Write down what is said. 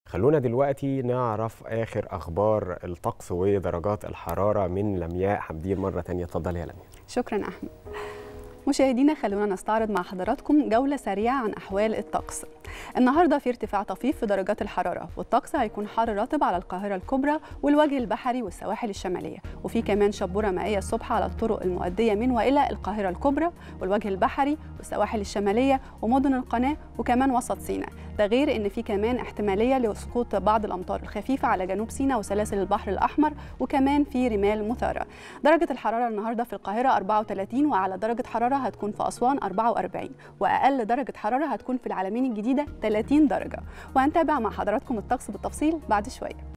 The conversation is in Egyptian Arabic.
خلونا دلوقتي نعرف آخر أخبار الطقس ودرجات الحرارة من لمياء حمدين مرة تانية اتفضلي يا لمياء شكرا أحمد مشاهدينا خلونا نستعرض مع حضراتكم جولة سريعة عن أحوال الطقس النهاردة في ارتفاع طفيف في درجات الحرارة والطقس هيكون حار رطب على القاهرة الكبرى والوجه البحري والسواحل الشمالية وفي كمان شبورة مائية الصبح على الطرق المؤدية من وإلى القاهرة الكبرى والوجه البحري والسواحل الشمالية ومدن القناة وكمان وسط سيناء ده غير ان في كمان احتمالية لسقوط بعض الأمطار الخفيفة على جنوب سيناء وسلاسل البحر الأحمر وكمان في رمال مثارة درجة الحرارة النهاردة في القاهرة 34 وعلى درجة حرارة هتكون في أسوان 44 وأقل درجة حرارة هتكون في العالمين الجديدة 30 درجة وهنتابع مع حضراتكم الطقس بالتفصيل بعد شوية